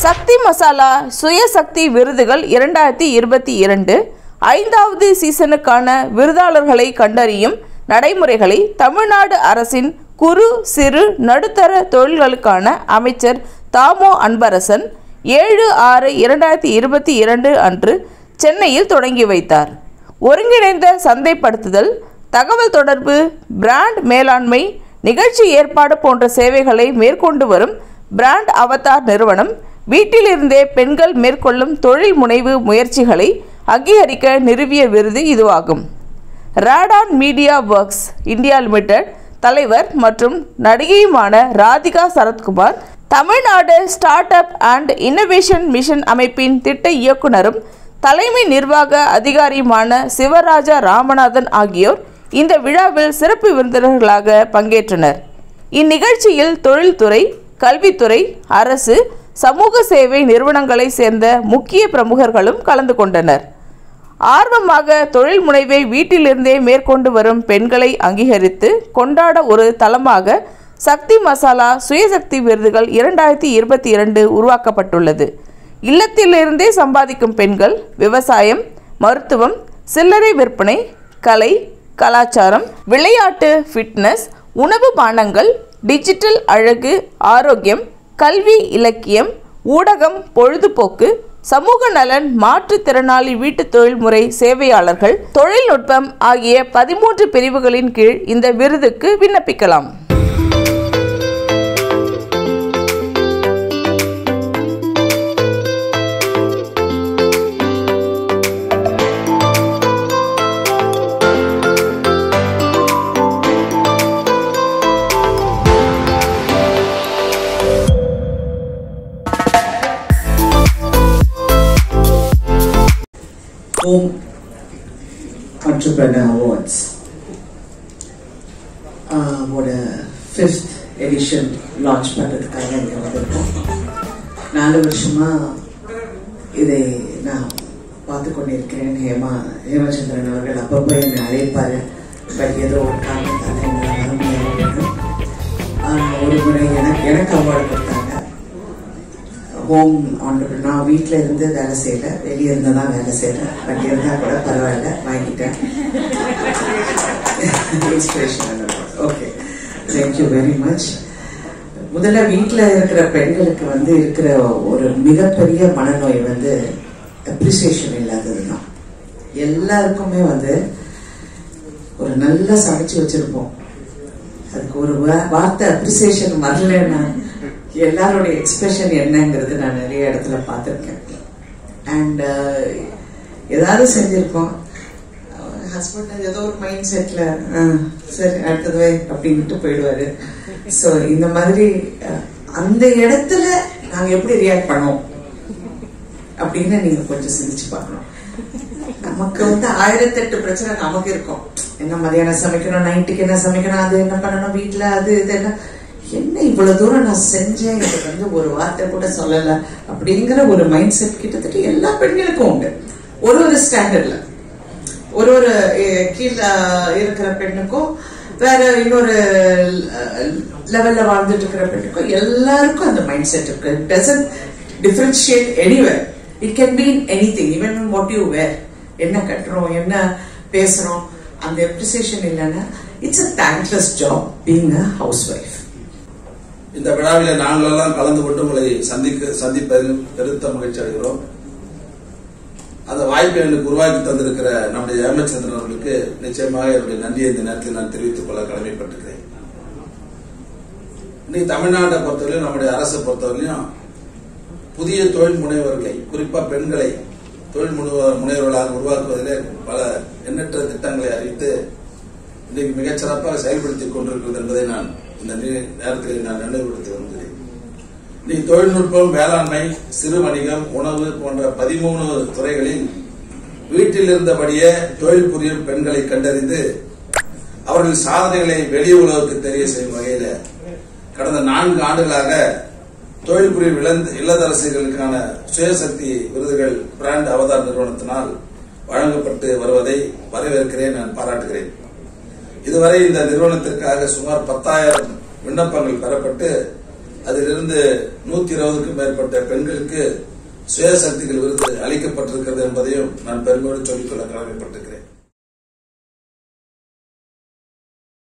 சக்தி மசாலா சுயசக்தி விருதுகள் இரண்டாயிரத்தி இருபத்தி இரண்டு ஐந்தாவது சீசனுக்கான விருதாளர்களை கண்டறியும் நடைமுறைகளை தமிழ்நாடு அரசின் குறு சிறு நடுத்தர தொழில்களுக்கான அமைச்சர் தாமோ அன்பரசன் ஏழு ஆறு இரண்டாயிரத்தி இருபத்தி இரண்டு அன்று சென்னையில் தொடங்கி வைத்தார் ஒருங்கிணைந்த சந்தைப்படுத்துதல் தகவல் தொடர்பு பிராண்ட் மேலாண்மை நிகழ்ச்சி ஏற்பாடு போன்ற சேவைகளை மேற்கொண்டு வரும் பிராண்ட் அவதார் நிறுவனம் வீட்டிலிருந்தே பெண்கள் மேற்கொள்ளும் தொழில் முனைவு முயற்சிகளை அங்கீகரிக்க நிறுவிய விருது இதுவாகும் Radaan media works India limited தலைவர் மற்றும் நடிகையுமான Radhika Sarathkumar Tamil Nadu start up and innovation mission அமைப்பின் திட்ட இயக்குனரும் தலைமை நிர்வாக அதிகாரியுமான சிவராஜா ராமநாதன் ஆகியோர் இந்த விழாவில் சிறப்பு விருந்தினர்களாக பங்கேற்றனர் இந்நிகழ்ச்சியில் தொழில்துறை கல்வித்துறை அரசு சமூக சேவை நிறுவனங்களை சேர்ந்த முக்கிய பிரமுகர்களும் கலந்து கொண்டனர் ஆர்வமாக தொழில் முனைவை வீட்டிலிருந்தே மேற்கொண்டு வரும் பெண்களை அங்கீகரித்து கொண்டாட ஒரு தளமாக சக்தி மசாலா சுயசக்தி விருதுகள் இரண்டாயிரத்தி இருபத்தி இரண்டு உருவாக்கப்பட்டுள்ளது இல்லத்திலிருந்தே சம்பாதிக்கும் பெண்கள் விவசாயம் மருத்துவம் சில்லறை விற்பனை கலை கலாச்சாரம் விளையாட்டு ஃபிட்னஸ் உணவு பானங்கள் டிஜிட்டல் அழகு ஆரோக்கியம் கல்வி இலக்கியம் ஊடகம் பொழுதுபோக்கு சமூக நலன் மாற்றுத்திறனாளி வீட்டு தொழில்முறை சேவையாளர்கள் தொழில்நுட்பம் ஆகிய பதிமூன்று பிரிவுகளின் கீழ் இந்த விருதுக்கு விண்ணப்பிக்கலாம் Home Entrepreneur Awards. ஒரு ஃபிஃப்த் எடிஷன் லான்ச் பண்ணுறதுக்காக இங்கே வந்திருக்கோம் நாலு வருஷமா இதை நான் பார்த்து கொண்டிருக்கிறேன் ஹேமா ஹேமச்சந்திரன் அவர்கள் அப்பப்போ என்னை அழைப்பார் பட் ஏதோ ஒரு காரணத்தால் என்னால் வர முடியாது ஒரு முறை எனக்கு எனக்கு அவார்டு கொடுத்தாங்க ஹோம் ஆண்டர் நான் வீட்டில் இருந்து வேலை செய்யல வெளியே இருந்து தான் வேலை செய்யறேன் பட் இருந்தால் கூட பரவாயில்ல வாங்கிட்டேன் inspiration okay thank you very much முதல்ல வீட்டில் இருக்கிற பெண்களுக்கு வந்து இருக்கிற ஒரு மிகப்பெரிய மனநோய் வந்து அப்ரிசியேஷன் இல்லாதது தான் எல்லாருக்குமே வந்து ஒரு நல்லா சமைச்சு வச்சிருப்போம் அதுக்கு ஒரு வா- வார்த்தை அப்ரிசியேஷன் வரலன்னா எல்லாருடைய எக்ஸ்பிரஷன் என்னங்கிறது நான் நிறைய இடத்துல பார்த்துருக்கேன் அண்ட் ஏதாவது செஞ்சிருக்கோம் ஹஸ்பண்ட் ஏதோ ஒரு மைண்ட் செட்ல சரி அடுத்தது வை அப்படின்ட்டு போயிடுவாரு ஸோ இந்த மாதிரி அஹ், அந்த இடத்துல நாங்க எப்படி ரியாக்ட் பண்ணுவோம் அப்படின்னு நீங்க கொஞ்சம் சிந்திச்சு பார்க்கணும் நமக்கு வந்து ஆயிரத்தெட்டு பிரச்சனை நமக்கு இருக்கும் என்ன மதியானம் சமைக்கணும் நைட்டுக்கு என்ன சமைக்கணும் அது என்ன பண்ணணும் வீட்டுல அது இது என்ன என்ன இவ்வளவு தூரம் நான் செஞ்சேன் இது வந்து ஒரு வார்த்தை கூட சொல்லல அப்படிங்கிற ஒரு மைண்ட் செட் கிட்டத்தட்ட எல்லா பெண்களுக்கும் உண்டு ஒரு ஒரு ஸ்டாண்டர்ட்ல ஒரு ஒரு அஹ், கீழ இருக்கிற பெண்ணுக்கும் வேற இன்னொரு லெவல்ல வாழ்ந்துட்டு இருக்கிற பெண்ணுக்கும் எல்லாருக்கும் அந்த மைண்ட் செட் இருக்கு doesn't differentiate anywhere it can be in any thing even what you wear என்ன கட்டுறோம் என்ன பேசுறோம் அந்த எப்ரிசியேஷன் இல்லைன்னா it's a thankless job being a housewife இந்த விழாவிலே நாங்கள் எல்லாம் கலந்து கொண்டு உங்களை சந்திக்க சந்திப்பதில் பெருத்த மகிழ்ச்சி அடைகிறோம் அந்த வாய்ப்பை எனக்கு உருவாக்கி தந்திருக்கிற நம்முடைய ஏமச்சந்திரன் அவர்களுக்கு நிச்சயமாக என்னுடைய நன்றியை இந்த நேரத்தில் நான் தெரிவித்துக் கொள்ள கடமைப்பட்டிருக்கிறேன் இன்னைக்கு தமிழ்நாட்டை பொறுத்தவரையிலும் நம்முடைய அரசை பொறுத்தவரையிலும் புதிய தொழில் முனைவர்களை குறிப்பா பெண்களை தொழில் முனைவர் முனைவர்களாக உருவாக்குவதிலே பல எண்ணற்ற திட்டங்களை அறிவித்து இன்றைக்கு மிகச் சிறப்பாக செயல்படுத்திக் கொண்டிருக்கிறது என்பதை நான் இந்த நே- நேரத்தில் நான் நினைவுபடுத்தி வருகிறேன் நீ தொழில்நுட்பம் வேளாண்மை சிறு வணிகம் உணவு போன்ற பதிமூணு துறைகளில் வீட்டில் இருந்தபடியே தொழில் புரியும் பெண்களை கண்டறிந்து அவர்கள் சாதனைகளை வெளி உலகுக்கு தெரிய செய்யும் வகையில கடந்த நான்கு ஆண்டுகளாக தொழில் புரியும் இளந்த- இல்லத்தரசிகளுக்கான சுயசக்தி விருதுகள் பிராண்ட் அவதார் நிறுவனத்தினால் வழங்கப்பட்டு வருவதை வரவேற்கிறேன் நான் பாராட்டுகிறேன் இதுவரை இந்த நிறுவனத்திற்காக சுமார் பத்தாயிரம் விண்ணப்பங்கள் பெறப்பட்டு அதிலிருந்து நூத்தி இருபதுக்கும் மேற்பட்ட பெண்களுக்கு சுயசக்திகள் விருது அளிக்கப்பட்டிருக்கிறது என்பதையும் நான் பெருமையோடு சொல்லிக்கொள்ள கடமைப்பட்டிருக்கிறேன்